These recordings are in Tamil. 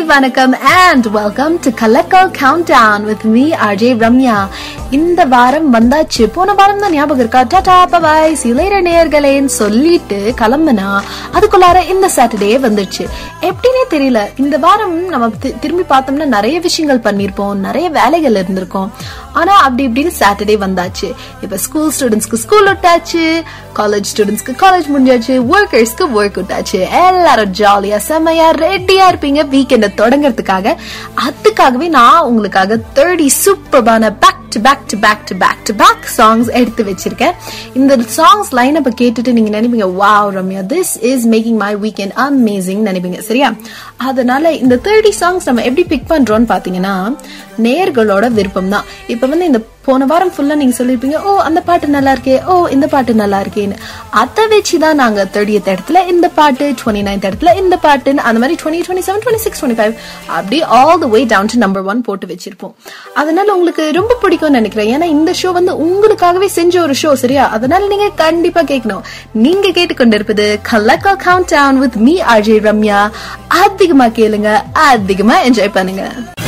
வணக்கம் and welcome to Kalakal Countdown with me RJ Ramya இந்த வாரம் வந்தாச்சு போன வாரம் தான் ஞாபகம் இருக்கா டாடா பபாய் சிலைர நேர்களேன்னு சொல்லிட்டு கிளம்புனா அதுக்குள்ளார இந்த சாட்டர்டே வந்துருச்சு எப்படின்னே தெரியல இந்த வாரம் நம்ம தி- திரும்பி பார்த்தோம்னா நிறைய விஷயங்கள் பண்ணிருப்போம் நிறைய வேலைகள் இருந்திருக்கும் ஆனா அப்படி இப்படின்னு சாட்டர்டே வந்தாச்சு இப்ப ஸ்கூல் ஸ்டூடெண்ட்ஸ்க்கு ஸ்கூல் விட்டாச்சு காலேஜ் ஸ்டூடெண்ட்ஸ்க்கு காலேஜ் முடிஞ்சாச்சு ஒர்க்கர்ஸ்க்கு ஒர்க் விட்டாச்சு எல்லாரும் ஜாலியா செம்மையா ரெடியா இருப்பீங்க வீக்கெண்ட தொடங்குறதுக்காக அதுக்காகவே நான் உங்களுக்காக தேர்ட்டி சூப்பர்பான back to back to back to back to back songs எடுத்து வச்சிருக்கேன் இந்த சாங்ஸ் லைன் அப்ப கேட்டுட்டு நீங்க நினைப்பீங்க wow Ramya this is making my weekend amazing நினைப்பீங்க சரியா அதனால இந்த தேர்ட்டி சாங்ஸ் நம்ம எப்படி பிக் பண்றோம்னு பாத்தீங்கன்னா நேர்களோட விருப்பம் தான் இப்ப வந்து இந்த போன வாரம் ஃபுல்லா நீங்க சொல்லிருப்பீங்க ஓ அந்த பாட்டு நல்லா இருக்கே ஓ இந்த பாட்டு நல்லா இருக்கேன்னு அதை வச்சுதான் நாங்க தேர்ட்டியத் இடத்துல இந்த பாட்டு டுவெண்ட்டி நைன்த் இடத்துல இந்த பாட்டுன்னு அந்த மாதிரி twenty twenty seven twenty six twenty five அப்படி all the way down to number one போட்டு வச்சிருப்போம் அதனால உங்களுக்கு ரொம்ப பிடிக்கும்னு நினைக்கிறேன் ஏன்னா இந்த ஷோ வந்து உங்களுக்காகவே செஞ்ச ஒரு ஷோ சரியா அதனால நீங்க கண்டிப்பா கேட்கணும் நீங்க கேட்டுக்கொண்டிருப்பது கலக்கா count down with me RJ Ramya அதிகமா கேளுங்க அதிகமா என்ஜாய் பண்ணுங்க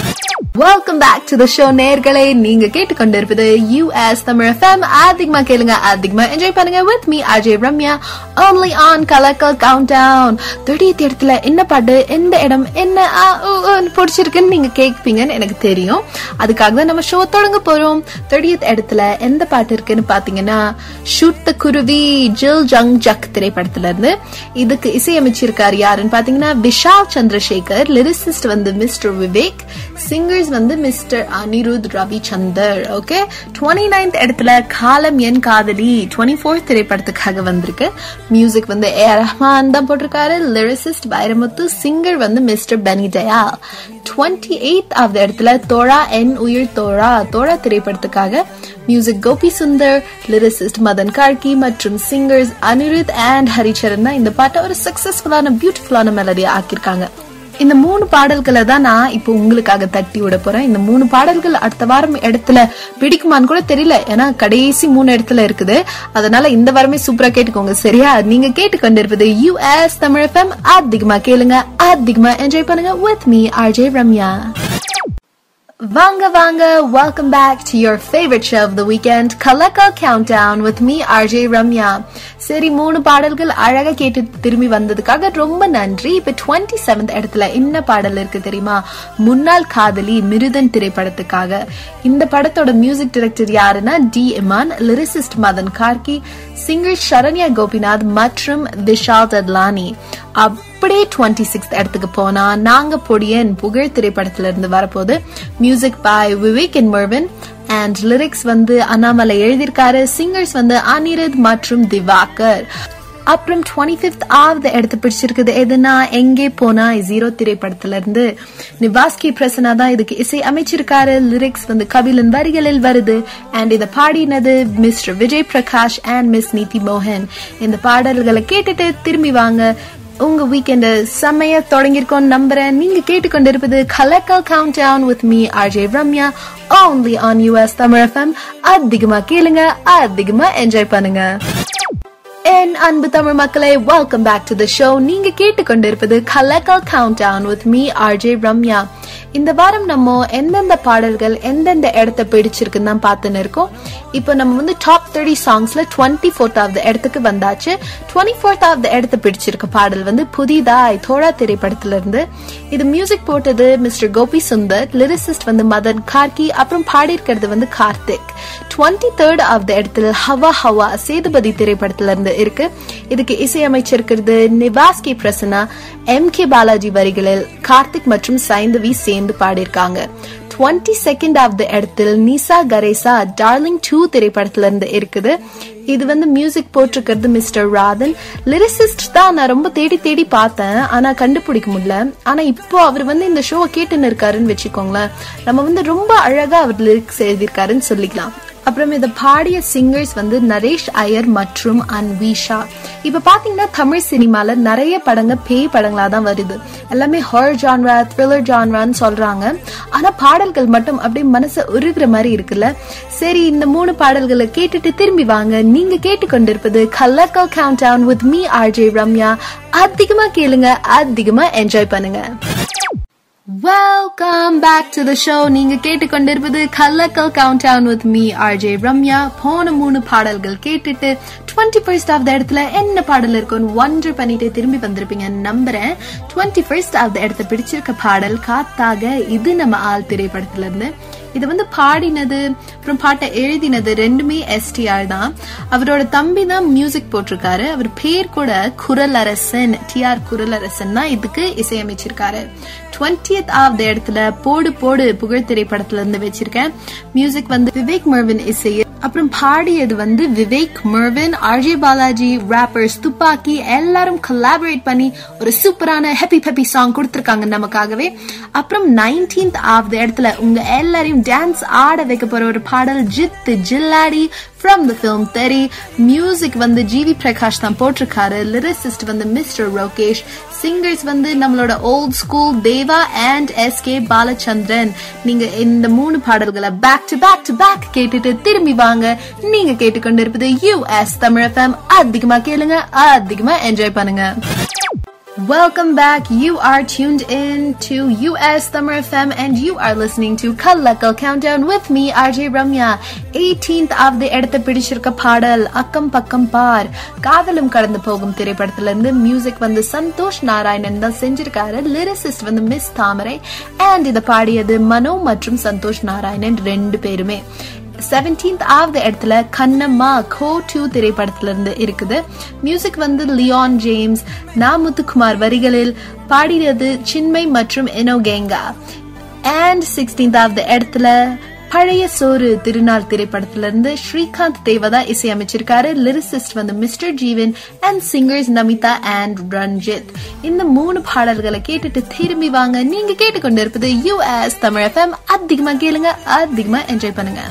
welcome back to the show நேர்களே நீங்க கேட்டுக்கொண்டிருப்பது யூஎஸ் தமிழ் எஃப்எம் அதிகமா கேளுங்க அதிகமா என்ஜாய் பண்ணுங்க with me Ajay Ramya only on கலக்கல் கவுண்ட் டவுன் தொடியத் இடத்துல என்ன பாட்டு எந்த இடம் என்ன ஆ, ஊ, ஊன்னு பிடிச்சிருக்குன்னு நீங்க கேட்பீங்கன்னு எனக்கு தெரியும் அதுக்காக தான் நம்ம ஷோ தொடங்க போறோம் தொடியத் இடத்துல எந்த பாட்டு இருக்குன்னு பாத்தீங்கன்னா ஷூட் த குருவி ஜில் ஜங் ஜக் திரைப்படத்துல இருந்து இதுக்கு இசையமைச்சிருக்காரு யாருன்னு பாத்தீங்கன்னா விஷால் சந்திரசேகர் லிரிசிஸ்ட் வந்து மிஸ்டர் விவேக் சிங்கர்ஸ் வந்து mister Anirudh Ravichander okay twenty ninth இடத்துல காலம் என் காதலி டுவெண்ட்டி ஃபோர்த் திரைப்படத்துக்காக வந்திருக்கு மியூசிக் வந்து ஏ ஆர் ரஹ்மான் தான் போட்டிருக்காரு லிரிசிஸ்ட் வைரமுத்து சிங்கர் வந்து mister Benny Dayal twenty eight of இடத்துல தோழா என் உயிர் தோழா தோழா திரைப்படத்துக்காக மியூசிக் கோபி சுந்தர் லிரிசிஸ்ட் மதன் கார்கி மற்றும் சிங்கர்ஸ் அனிருத் அண்ட் ஹரிச்சரன் தான் இந்த பாட்டை ஒரு சக்சஸ்ஃபுல்லான பியூட்டிஃபுல்லான மெலடியா ஆக்கியிருக்காங்க இந்த மூணு பாடல்களை தான் நான் இப்போ உங்களுக்காக தட்டி விட போறேன் இந்த மூணு பாடல்கள் அடுத்த வாரம் இடத்துல பிடிக்குமான்னு கூட தெரியல ஏன்னா கடைசி மூணு இடத்துல இருக்குது அதனால இந்த வாரமே சூப்பரா கேட்டுக்கோங்க சரியா நீங்க கேட்டுக்கொண்டிருப்பது யூஎஸ் தமிழ் எஃப்எம் அதிகமா கேளுங்க அதிகமா என்ஜாய் பண்ணுங்க வித் மீ ஆர்ஜே ரம்யா வாங்க வாங்க welcome back to your favourite show of the weekend கலக்கா count down with me RJ Ramya சரி மூணு பாடல்கள் அழகா கேட்டு திரும்பி வந்ததுக்காக ரொம்ப நன்றி இப்ப டுவெண்ட்டி செவன்த் இடத்துல என்ன பாடல் இருக்கு தெரியுமா முன்னாள் காதலி மிருதன் திரைப்படத்துக்காக இந்த படத்தோட மியூசிக் டைரக்டர் யாருன்னா D Imman lyricist Madhan Karky singer Saranya Gopinath மற்றும் விஷால் தத்லானி அப்படியே டுவெண்ட்டி சிக்ஸ்த் இடத்துக்கு போனா நாங்க பொடியன் புகழ் திரைப்படத்துல இருந்து வரப்போது music by Vivek and Mervin and lyrics வந்து அண்ணாமலை எழுதியிருக்காரு சிங்கர்ஸ் வந்து அனிருத் மற்றும் திவாகர் அப்புறம் டுவெண்ட்டி ஃபிஃப்த் ஆவது இடத்து பிடிச்சிருக்குது எதுனா எங்கே போனா ஜீரோ திரைப்படத்துல இருந்து நிவாஸ் கே பிரசன்னா தான் இதுக்கு இசை அமைச்சிருக்காரு லிரிக்ஸ் வந்து கபிலன் வரிகளில் வருது அண்ட் இதை பாடினது mister Vijay Prakash and miss Neethi மோகன் இந்த பாடல்களை கேட்டுட்டு திரும்பி வாங்க உங்க வீக்கெண்ட் செம்மையா தொடங்கியிருக்கோம் நம்புறேன் நீங்க கேட்டுக்கொண்டிருப்பது கலக்கல் count down with me RJ Ramya only on US Tamil FM அதிகமா கேளுங்க அதிகமா என்ஜாய் பண்ணுங்க என் அன்பு தமிழ் மக்களே welcome back to the show நீங்க கேட்டுக்கொண்டிருப்பது கலக்கல் count down with me RJ Ramya இந்த வாரம் நம்ம எந்தெந்த பாடல்கள் எந்தெந்த இடத்த பிடிச்சிருக்குன்னு தான் பார்த்துன்னு இருக்கோம் இப்போ நம்ம வந்து டாப் தேர்ட்டி சாங்ஸ்ல டுவெண்ட்டி ஃபோர்த்தாவது இடத்துக்கு வந்தாச்சு டுவெண்ட்டி ஃபோர்த்தாவது இடத்த பிடிச்சிருக்க பாடல் வந்து புதிதாய் தோழா திரைப்படத்துல இருந்து இது மியூசிக் போட்டது மிஸ்டர் கோபி சுந்தர் லிரிசிஸ்ட் வந்து மதன் கார்கி அப்புறம் பாடியிருக்கிறது வந்து Karthik twenty third of the இடத்துல ஹவா ஹவா சேதுபதி திரைப்படத்துல இருந்து இருக்கு இதுக்கு இசையமைச்சிருக்கிறது Nivas K Prasanna M K Balaji வரிகளில் கார்த்திக் மற்றும் சைந்தவி சேர்ந்து பாடியிருக்காங்க டுவெண்ட்டி செகண்ட் ஆஃப் த இடத்தில் நிசா கரேசா டார்லிங் டூ திரைப்படத்துல இருந்து இருக்குது இது வந்து மியூசிக் போட்டிருக்கிறது மிஸ்டர் ராதன் லிரிசிஸ்ட் தான் நான் ரொம்ப தேடி தேடி பார்த்தேன் ஆனா கண்டுபிடிக்க முடியல ஆனா இப்போ அவர் வந்து இந்த ஷோவை கேட்டுன்னு இருக்காருன்னு வச்சுக்கோங்களேன் நம்ம வந்து ரொம்ப அழகா அவர் லிரிக்ஸ் எழுதியிருக்காருன்னு சொல்லிக்கலாம் அப்புறம் இதை பாடிய சிங்கர்ஸ் வந்து நரேஷ் ஐயர் மற்றும் அன்வீஷா இப்ப பாத்தீங்கன்னா தமிழ் சினிமால நிறைய படங்க பேய் படங்களா தான் வருது எல்லாமே ஹார் ஜான்ரா த்ரில்லர் ஜான்ரான்னு சொல்றாங்க ஆனா பாடல்கள் மட்டும் அப்படியே மனசை உருகுற மாதிரி இருக்குல்ல சரி இந்த மூணு பாடல்களை கேட்டுட்டு திரும்பி வாங்க நீங்க கேட்டுக்கொண்டிருப்பது கல்லக்கல் count down with me RJ Ramya அதிகமா கேளுங்க அதிகமா என்ஜாய் பண்ணுங்க welcome back to the show நீங்க கேட்டுக்கொண்டிருப்பது கல்லக்கல் count down with me RJ Ramya போன மூணு பாடல்கள் கேட்டுட்டு டுவெண்ட்டி ஃபர்ஸ்ட் ஆஃப் த இடத்துல என்ன பாடல் இருக்குன்னு ஒன்று பண்ணிட்டு திரும்பி வந்திருப்பீங்க நம்புறேன் டுவெண்ட்டி ஃபர்ஸ்ட் ஆஃப் த இடத்த பிடிச்சிருக்க பாடல் காத்தாக இது நம்ம ஆள் திரைப்படத்துல இருந்து இது வந்து பாடினது அப்புறம் பாட்டை எழுதினது ரெண்டுமே எஸ்டிஆர் தான் அவரோட தம்பி தான் மியூசிக் போட்டிருக்காரு அவர் பேர் கூட குரலரசன் டிஆர் குரலரசன் தான் இதுக்கு இசையமைச்சிருக்காரு டுவெண்ட்டியத் ஆஃப் இடத்துல போடு போடு புகழ் திரைப்படத்துல இருந்து வச்சிருக்கேன் மியூசிக் வந்து விவேக் மர்வின் இசை அப்புறம் பாடியது வந்து விவேக் மர்வின் ஆர்ஜே பாலாஜி ராப்பர்ஸ் துப்பாக்கி எல்லாரும் கொலாபரேட் பண்ணி ஒரு சூப்பரான ஹாப்பி ஹாப்பி சாங் கொடுத்திருக்காங்க நமக்காகவே அப்புறம் நைன்டீன்த் ஆஃப் இடத்துல உங்க எல்லாரையும் டான்ஸ் ஆட வைக்க போற ஒரு பாடல் ஜித் ஜில்லாடி from the film Theri music வந்து ஜிவி பிரகாஷ் தான் போட்டிருக்காரு லிரிசிஸ்ட் வந்து மிஸ்டர் ரோகேஷ் சிங்கர்ஸ் வந்து நம்மளோட old school Deva and S K Balachandran நீங்க இந்த மூணு பாடல்களை back to back to back கேட்டுட்டு திரும்பி வாங்க நீங்க கேட்டுக்கொண்டிருப்பது யூஎஸ் தமிழ் எஃப்எம் அதிகமா கேளுங்க அதிகமா என்ஜாய் பண்ணுங்க Welcome back. You are tuned in to US Summer FM and you are listening to Kallakal Countdown with me, RJ Ramya. 18th of the எடுத்த பிடிச்சிருக்க பாடல் அக்கம் பக்கம் பார் காதலும் கடந்து போகும் திரைப்படத்துல இருந்து மியூசிக் வந்து சந்தோஷ் நாராயணன் தான் செஞ்சிருக்காரு லிரிசிஸ்ட் வந்து மிஸ் தாமரை அண்ட் இதை பாடியது மனோ மற்றும் சந்தோஷ் நாராயணன் ரெண்டு பேருமே செவன்டீன்த் ஆவது இடத்துல கண்ணம்மா கோ டூ திரைப்படத்துல இருந்து இருக்குது மியூசிக் வந்து லியான் ஜேம்ஸ் நா முத்துக்குமார் வரிகளில் பாடினது சின்மை மற்றும் எனோகேங்கா அண்ட் சிக்ஸ்டீன்த் ஆவது இடத்துல பழைய சோறு திருநாள் திரைப்படத்துல இருந்து ஸ்ரீகாந்த் தேவதா இசையமைச்சிருக்காரு லிரிசிஸ்ட் வந்து mister Jeevan and singers Namitha and Ranjith இந்த மூணு பாடல்களை கேட்டுட்டு திரும்பி வாங்க நீங்க கேட்டுக்கொண்டிருப்பது யூஎஸ் தமிழ் எஃப்எம் அதிகமா கேளுங்க அதிகமா என்ஜாய் பண்ணுங்க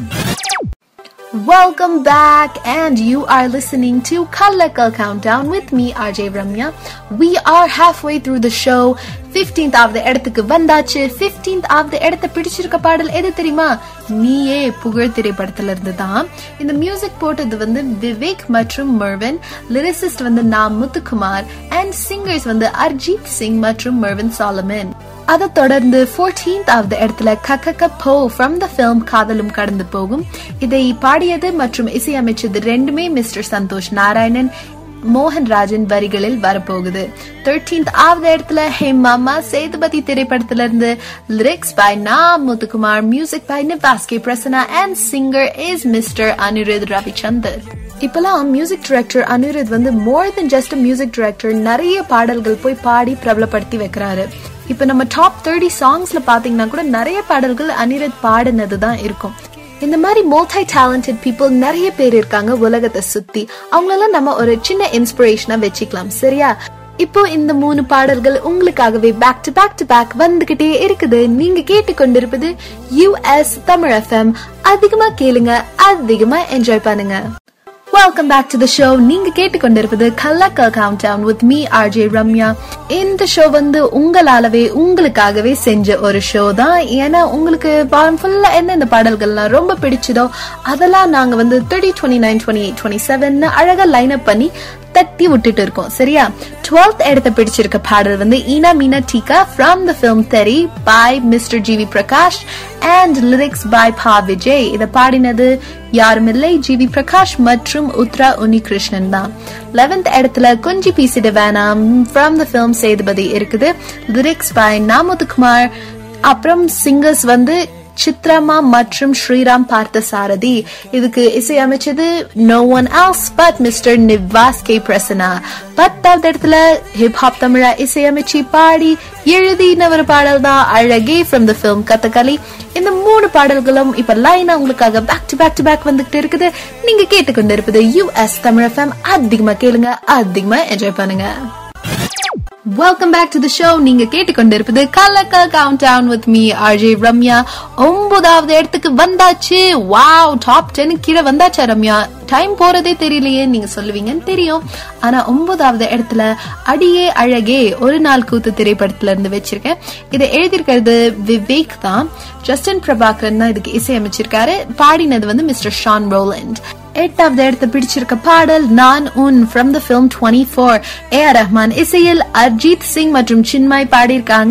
Welcome back, and you are listening to Kalakal Countdown with me, RJ Ramya. We are halfway through the show. 15th of இடத்துக்கு வந்தாச்சு 15th ஆஃப் இடத்த பிடிச்சிருக்க பாடல் எது தெரியுமா நீயே புகழ் திரைப்படத்துல இருந்து தான் இந்த மியூசிக் போட்டது வந்து விவேக் மற்றும் மர்வன் லிரிசிஸ்ட் வந்து நாம் முத்துக்குமார் அண்ட் சிங்கர்ஸ் வந்து அர்ஜித் சிங் மற்றும் மர்வன் சாலமன் அதை தொடர்ந்து ஃபோர்டீன்த் ஆஃப் த இடத்துல கக்கக்க போ ஃப்ரம் த ஃபிலிம் காதலும் கடந்து போகும் இதை பாடியது மற்றும் இசையமைச்சது ரெண்டுமே மிஸ்டர் சந்தோஷ் நாராயணன் மோகன் ராஜன் வரிகளில் வரப்போகுது தேர்டீன்த் ஆவது இடத்துல ஹே மாமா சேதுபதி திரைப்படத்துல இருந்து lyrics by Na Muthukumar music by Nivas K Prasanna and singer is mister Anirudh Ravichander இப்பெல்லாம் மியூசிக் டைரக்டர் அனிருத் வந்து more then just music director நிறைய பாடல்கள் போய் பாடி பிரபலப்படுத்தி வைக்கிறாரு இப்ப நம்ம டாப் தேர்ட்டி சாங்ஸ்ல பாத்தீங்கன்னா கூட நிறைய பாடல்கள் அனிருத் பாடினது தான் இருக்கும் இந்த மாதிரி மல்டி டேலண்டட் பீப்புள் நிறைய பேர் இருக்காங்க உலகத்தை சுத்தி அவங்களெல்லாம் நம்ம ஒரு சின்ன இன்ஸ்பிரேஷனா வச்சுக்கலாம் சரியா இப்போ இந்த மூணு பாடல்கள் உங்களுக்காகவே back to back to back வந்துகிட்டே இருக்குது நீங்க கேட்டுக்கொண்டிருப்பது யூஎஸ் தமிழ் எஃப்எம் அதிகமா கேளுங்க அதிகமா என்ஜாய் பண்ணுங்க welcome back to the show நீங்க கேட்டுக்கொண்டிருப்பது கல்லக்கா count down with me RJ Ramya இந்த ஷோ வந்து உங்களாலவே உங்களுக்காகவே செஞ்ச ஒரு ஷோ தான் ஏன்னா உங்களுக்கு வாரம் ஃபுல்லா எந்தெந்த பாடல்கள்லாம் ரொம்ப பிடிச்சதோ அதெல்லாம் நாங்க வந்து thirty twenty nine twenty eight twenty seven அழகா லைன் அப் பண்ணி தட்டி விட்டுட்டு இருக்கோம் சரியா டுவெல்த் இடத்த பிடிச்சிருக்க பாடல் வந்து ஈனா மீனா டீகா from the film Theri by mister G V Prakash and lyrics by Pa Vijay இதை பாடினது யாருமில்லை ஜி வி பிரகாஷ் மற்றும் உத்ரா உனிகிருஷ்ணன் தான் லெவன்த் இடத்துல கொஞ்சி பீசிட வேணாம் ஃப்ரம் த ஃபிலிம் சேதுபதி இருக்குது லிரிக்ஸ் பாய் நாமுத்துக்குமார் அப்புறம் சிங்கர்ஸ் வந்து சித்ரமா மற்றும் ஸ்ரீராம் பார்த்த சாரதி இதுக்கு இசையமைச்சது no one else but mister Nivas K Prasanna பத்தாவது இடத்துல ஹிப்ஹாப் தமிழா இசையமைச்சு பாடி எழுதின ஒரு பாடல் தான் அழகே ஃப்ரம் த ஃபிலிம் கதகளி இந்த மூணு பாடல்களும் இப்ப லைனா உங்களுக்காக back to back to back வந்துகிட்டு இருக்குது நீங்க கேட்டுக்கொண்டு இருப்பது யூஎஸ் தமிழ் எஃப்எம் அதிகமா கேளுங்க அதிகமா என்ஜாய் பண்ணுங்க welcome back to the show நீங்க கேட்டுக்கொண்டிருப்பது கலக்க count down with me RJ Ramya ஒன்பதாவது இடத்துக்கு வந்தாச்சு வாவ் டாப் டென் கீழே வந்தாச்சா ரம்யா டைம் போறதே தெரியலையே நீங்க சொல்லுவீங்கன்னு தெரியும் ஆனா ஒன்பதாவது இடத்துல அடியே அழகே ஒரு நாள் கூத்து திரைப்படத்துல இருந்து வச்சிருக்கேன் இதை எழுதியிருக்கிறது விவேக் தான் ஜஸ்டின் பிரபாகரன் தான் இதுக்கு இசையமைச்சிருக்காரு பாடினது வந்து மிஸ்டர் ஷான் ரோலண்ட் எட்டாவது இடத்தை பிடிச்சிருக்க பாடல் நான் உன் from the film twenty four A R Rahman இசையில் அர்ஜித் சிங் மற்றும் சின்மாய் பாடியிருக்காங்க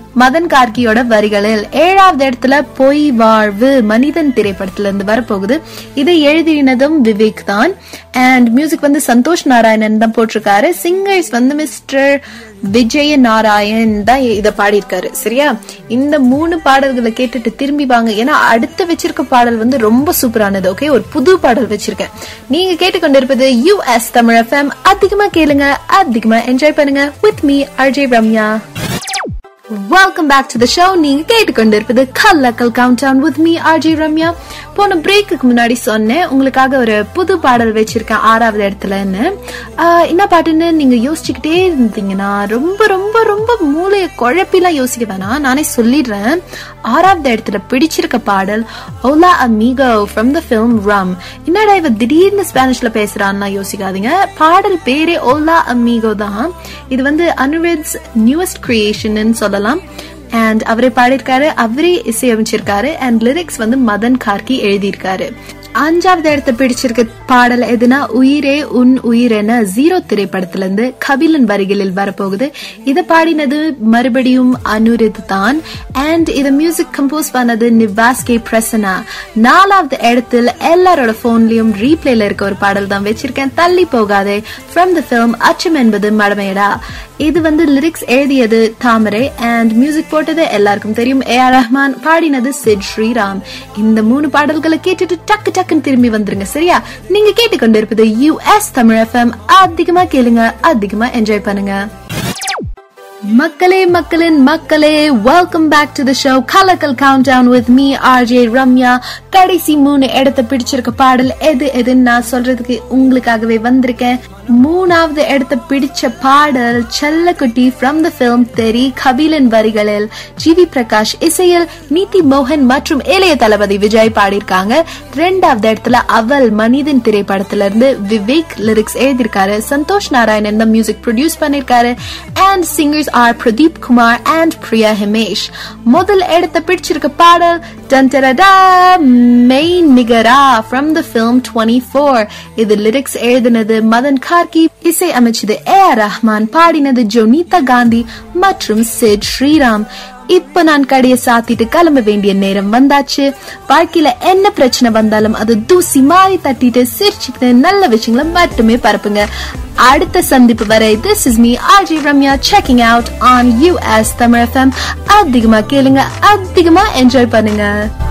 மதன் கார்கியோட வரிகளில் ஏழாவது இடத்துல பொய் வாழ்வு மனிதன் திரைப்படத்துல இருந்து வரப்போகுது இதை எழுதினதும் விவேக் தான் அண்ட் மியூசிக் வந்து சந்தோஷ் நாராயணன் தான் போட்டிருக்காரு சிங்கர்ஸ் வந்து மிஸ்டர் விஜய நாராயண் தான் இத பாடியிருக்காரு சரியா இந்த மூணு பாடல்களை கேட்டுட்டு திரும்பி வாங்க ஏன்னா அடுத்து வச்சிருக்க பாடல் வந்து ரொம்ப சூப்பரானது ஓகே ஒரு புது பாடல் வச்சிருக்கேன் நீங்க கேட்டுக்கொண்டிருப்பது யூஎஸ் தமிழ் எஃப்எம் அதிகமா கேளுங்க அதிகமா என்ஜாய் பண்ணுங்க with me RJ Ramya welcome back to the show நீங்க கேட்டுக்கொண்டிருப்பது கல்லக்கல் count down with me RJ Ramya போன பிரேக்குக்கு முன்னாடி சொன்னேன் உங்களுக்காக ஒரு புது பாடல் வச்சிருக்கேன் ஆறாவது இடத்துலன்னு ஆஹ் என்ன பாட்டுன்னு நீங்க யோசிச்சுக்கிட்டே இருந்தீங்கன்னா ரொம்ப ரொம்ப ரொம்ப மூளைய குழப்பிலாம் யோசிக்க வேணாம் நானே சொல்லிடுறேன் ஆறாவது இடத்துல பிடிச்சிருக்க பாடல் ஓலா அமீகோ ஃப்ரம் த ஃபிலிம் ரம் என்னடா இவ திடீர்னு ஸ்பானிஷ்ல பேசுறான்னா யோசிக்காதீங்க பாடல் பேரே ஓலா அமீகோ தான் இது வந்து அனுவித்ஸ் நியூவஸ்ட் கிரியேஷன் சொல்லலாம் அண்ட் அவரே பாடியிருக்காரு அவரே இசையமைச்சிருக்காரு அண்ட் லிரிக்ஸ் வந்து மதன் கார்கி எழுதியிருக்காரு அஞ்சாவது இடத்த பிடிச்சிருக்க பாடல் எதுனா உயிரே உன் உயிர் என ஜீரோ திரைப்படத்துல இருந்து கபிலன் வரிகளில் வரப்போகுது இத பாடினது மறுபடியும் அனுரித் தான் அண்ட் இத மியூசிக் கம்போஸ் பண்ணது நிவாஸ் கே பிரசனா நாலாவது இடத்தில் எல்லாரோட போன்லயும் ரீப்ளேல இருக்க ஒரு பாடல் தான் வச்சிருக்கேன் தள்ளி போகாதே ஃப்ரம் த பிலிம் அச்சம் என்பது மடமையடா இது வந்து லிரிக்ஸ் எழுதியது தாமரை அண்ட் மியூசிக் போட்டது எல்லாருக்கும் தெரியும் ஏ ஆர் ரஹ்மான் பாடினது சிட் ஸ்ரீராம் இந்த மூணு பாடல்களை கேட்டுட்டு டக்கு டக்குன்னு திரும்பி வந்துருங்க சரியா நீங்க கேட்டுக்கொண்டிருப்பது யூஎஸ் தமிழ் எஃப்எம் அதிகமா கேளுங்க அதிகமா என்ஜாய் பண்ணுங்க மக்களே மக்களின் மக்களே welcome back to the show கலக்கல் count down with me RJ Ramya கடைசி மூணு இடத்த பிடிச்சிருக்க பாடல் எது எதுன்னு நான் சொல்றதுக்கு உங்களுக்காகவே வந்திருக்கேன் மூணாவது இடத்த பிடிச்ச பாடல் செல்லக்குட்டி ஃப்ரம் த பிலிம் தெரி கபிலன் வரிகளில் ஜி வி பிரகாஷ் இசையில் நீதி மோகன் மற்றும் இளைய தளபதி விஜய் பாடியிருக்காங்க ரெண்டாவது இடத்துல அவள் மனிதன் திரைப்படத்துல இருந்து விவேக் லிரிக்ஸ் எழுதியிருக்காரு சந்தோஷ் நாராயணன் தான் மியூசிக் ப்ரொடியூஸ் பண்ணிருக்காரு and singers are Pradeep Kumar and Priya Himesh முதல் இடத்த பிடிச்சிருக்க பாடல் டன்டரடா மெயின் நிகரா from the film twenty four இது லிரிக்ஸ் எழுதினது மதன் கார்கி இசை அமைச்சது ஏ ஆர் ரஹ்மான் பாடினது ஜோனிதா காந்தி மற்றும் சிட் ஸ்ரீராம் இப்ப நான் கடைய சாத்திட்டு கிளம்ப வேண்டிய நேரம் வந்தாச்சு வாழ்க்கையில என்ன பிரச்சனை வந்தாலும் அது தூசி மாறி தட்டிட்டு சிரிச்சுக்கிட்டு நல்ல விஷயங்களை மட்டுமே பரப்புங்க அடுத்த சந்திப்பு வரை this is me RJ Ramya checking out on US Tamil FM அதிகமா கேளுங்க அதிகமா என்ஜாய் பண்ணுங்க